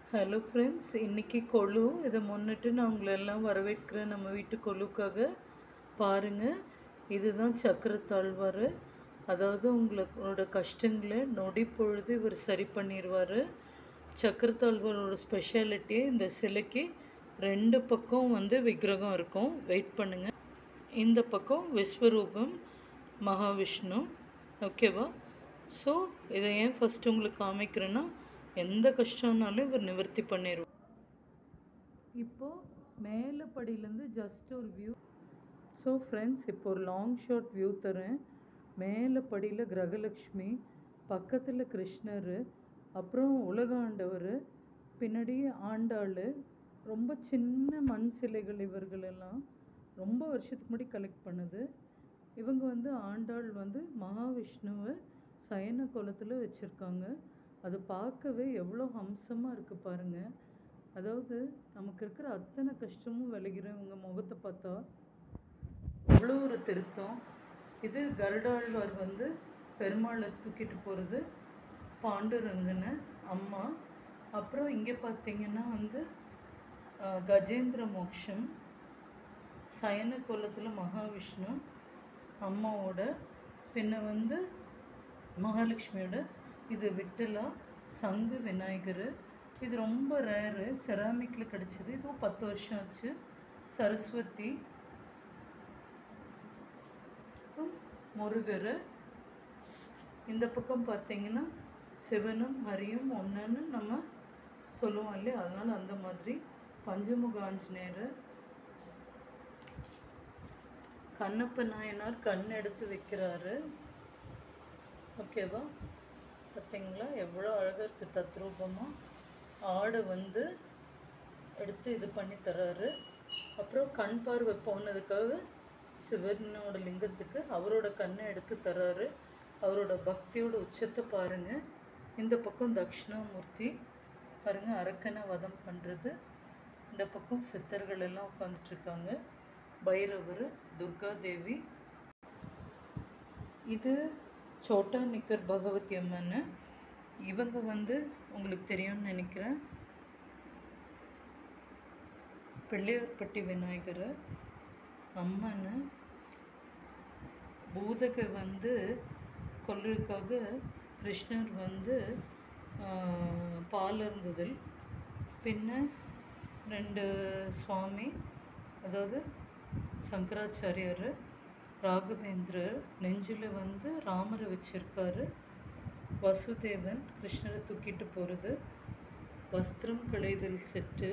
hello friends இன்னைக்கு கொலு இதை முன்னிட்டு நான் உங்களை எல்லாம் வரவேற்கிறேன் நம்ம வீட்டு கொலுக்காக பாருங்கள் இதுதான் சக்கரத்தாழ்வார் அதாவது உங்களோட கஷ்டங்களை நொடி பொழுது இவர் சரி பண்ணிடுவார் சக்கரத்தாழ்வாரோட ஸ்பெஷாலிட்டியே இந்த சிலைக்கு ரெண்டு பக்கம் வந்து விக்கிரகம் இருக்கும் வெயிட் பண்ணுங்கள் இந்த பக்கம் விஸ்வரூபம் மகாவிஷ்ணு ஓகேவா ஸோ இதை ஏன் ஃபஸ்ட்டு உங்களுக்கு காமிக்கிறேன்னா எந்த கஷ்டம்னாலும் இவர் நிவர்த்தி பண்ணிடுவார் இப்போது மேலே படியிலேருந்து ஜஸ்ட் ஒரு வியூ ஸோ ஃப்ரெண்ட்ஸ் இப்போ ஒரு லாங் ஷாட் வியூ தரேன் மேலே படியில் கிரகலக்ஷ்மி பக்கத்தில் கிருஷ்ணர் அப்புறம் உலக ஆண்டவர் பின்னாடி ஆண்டாள் ரொம்ப சின்ன மண் சிலைகள் இவர்கள் எல்லாம் ரொம்ப வருஷத்துக்கு முன்னாடி கலெக்ட் பண்ணுது இவங்க வந்து ஆண்டாள் வந்து மகாவிஷ்ணுவை சயன கோலத்தில் வச்சுருக்காங்க அது பார்க்கவே எவ்வளோ ஹம்சமாக இருக்குது பாருங்கள் அதாவது நமக்கு இருக்கிற அத்தனை கஷ்டமும் விளைகிற இவங்க முகத்தை பார்த்தா அவ்வளோ ஒரு திருத்தம் இது கருடாழ்வார் வந்து பெருமாளை தூக்கிட்டு போகிறது பாண்டுரங்கனை அம்மா அப்புறம் இங்கே பார்த்தீங்கன்னா வந்து அஹ், கஜேந்திர மோக்ஷம் சயன கோலத்தில் மகாவிஷ்ணு அம்மாவோட பின்ன வந்து மகாலட்சுமியோட இது விட்டலா சங்கு விநாயகர் இது ரொம்ப ரேரு செராமிக்கில் கிடச்சிது இதுவும் பத்து வருஷம் ஆச்சு சரஸ்வதி அப்புறம் முருகர் இந்த பக்கம் பார்த்தீங்கன்னா சிவனும் ஹரியும் ஒன்றுன்னு நம்ம சொல்லுவோம் இல்லையா அதனால அந்த மாதிரி பஞ்சமுக ஆஞ்சநேயர் கண்ணப்ப நாயனார் கண் எடுத்து வைக்கிறாரு ஓகேவா பார்த்தீங்களா எவ்வளோ அழகாக இருக்குது தத்ரூபமாக ஆடை வந்து எடுத்து இது பண்ணி தர்றாரு அப்புறம் கண் பார்வை போனதுக்காக சிவனோட லிங்கத்துக்கு அவரோட கண்ணை எடுத்து தர்றாரு அவரோட பக்தியோட உச்சத்தை பாருங்க இந்த பக்கம் தட்சிணாமூர்த்தி பாருங்க அரக்கனை வதம் பண்ணுறது இந்த பக்கம் சித்தர்கள் எல்லாம் உட்காந்துட்டு இருக்காங்க பைரவர் துர்கா தேவி இது சோட்டா நிக்கர் பகவதி அம்மன் இவங்க வந்து உங்களுக்கு தெரியும்னு நினைக்கிறேன் பிள்ளையார்பட்டி விநாயகர் அம்மன் பூதகை வந்து கொல்றதுக்காக கிருஷ்ணர் வந்து ஆஹ், பால் இருந்ததில் பின்ன ரெண்டு சுவாமி அதாவது சங்கராச்சாரியார் ராகவேந்திரர் நெஞ்சில் வந்து ராமரை வச்சிருக்காரு வசுதேவன் கிருஷ்ணரை தூக்கிட்டு போகிறது வஸ்திரம் களைதல் செட்டு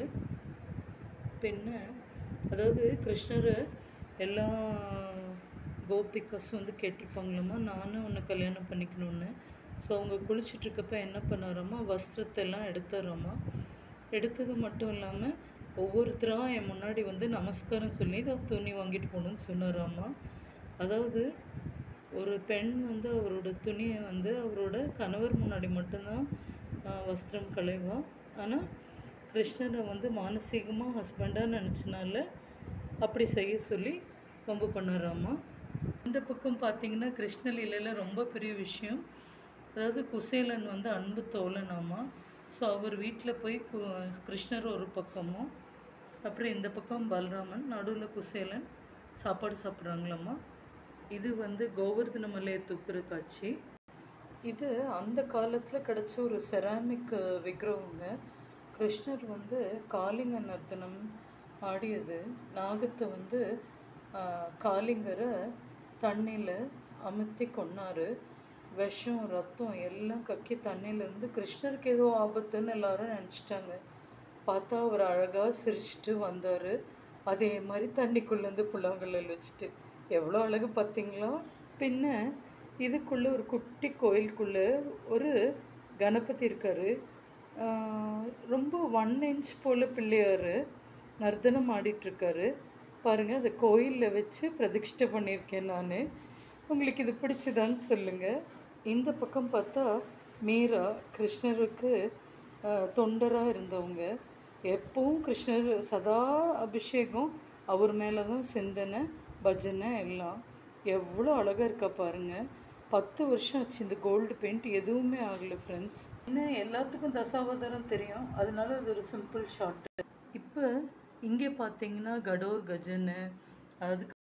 பின்ன அதாவது கிருஷ்ணரை எல்லா கோபிகாஸும் வந்து கேட்டிருப்பாங்களாம்மா நானும் உன்னை கல்யாணம் பண்ணிக்கணும்னு ஸோ அவங்க குளிச்சுட்டு இருக்கப்ப என்ன பண்ணாராம்மா வஸ்திரத்தை எல்லாம் எடுத்துறாம்மா எடுத்தது மட்டும் இல்லாமல் ஒவ்வொருத்தராக என் முன்னாடி வந்து நமஸ்காரம் சொல்லி இதை துணி வாங்கிட்டு போகணும்னு சொன்னாராம்மா அதாவது ஒரு பெண் வந்து அவரோட துணியை வந்து அவரோட கணவர் முன்னாடி மட்டும்தான் ஆஹ், வஸ்திரம் களைவா ஆனால் கிருஷ்ணரை வந்து மானசீகமாக ஹஸ்பண்டாக நினச்சனால அப்படி செய்ய சொல்லி ரொம்ப பண்ணாராம்மா இந்த பக்கம் பார்த்தீங்கன்னா கிருஷ்ணலீலையில் ரொம்ப பெரிய விஷயம் அதாவது குசேலன் வந்து அன்பு தோழனாமா ஸோ அவர் வீட்டில் போய் கு கிருஷ்ணர் ஒரு பக்கமும் அப்புறம் இந்த பக்கம் பலராமன் நடுவில் குசேலன் சாப்பாடு சாப்பிட்றாங்களாம்மா இது வந்து கோவர்தன மலையை தூக்குற காட்சி இது அந்த காலத்தில் கிடைச்ச ஒரு செராமிக் விக்கிரகங்க கிருஷ்ணர் வந்து காளிங்க நர்த்தனம் ஆடியது நாகத்தை வந்து ஆஹ், காளிங்கரை தண்ணியில் அமுத்தி கொன்னாரு விஷம் ரத்தம் எல்லாம் கக்கி தண்ணியிலேருந்து கிருஷ்ணருக்கு ஏதோ ஆபத்துன்னு எல்லாரும் நினச்சிட்டாங்க பார்த்தா அவர் அழகாக சிரிச்சிட்டு வந்தார் அதே மாதிரி தண்ணிக்குள்ளேருந்து புல்லாங்கல்ல வச்சுட்டு எவ்வளோ அழகு பார்த்தீங்களா பின்ன இதுக்குள்ளே ஒரு குட்டி கோயிலுக்குள்ளே ஒரு கணபதி இருக்கார் ரொம்ப ஒன் இன்ச் போல் பிள்ளையார் நர்த்தனம் ஆடிட்டுருக்காரு பாருங்கள் அதை கோயிலில் வச்சு பிரதிஷ்டை பண்ணியிருக்கேன் நான் உங்களுக்கு இது பிடிச்சதான்னு சொல்லுங்கள் இந்த பக்கம் பார்த்தா மீரா கிருஷ்ணருக்கு தொண்டராக இருந்தவங்க எப்பவும் கிருஷ்ணர் சதா அபிஷேகம் அவர் மேலே தான் சிந்தனை பஜனை எல்லாம் எவ்வளோ அழகாக இருக்கா பாருங்க பத்து வருஷம் ஆச்சு இந்த கோல்டு பெயிண்ட் எதுவுமே ஆகலை ஃப்ரெண்ட்ஸ் இன்னும் எல்லாத்துக்கும் தசாவதாரம் தெரியும் அதனால அது ஒரு சிம்பிள் ஷார்ட்டு இப்போ இங்கே பார்த்தீங்கன்னா கடோர் கஜன்னு அதுக்கு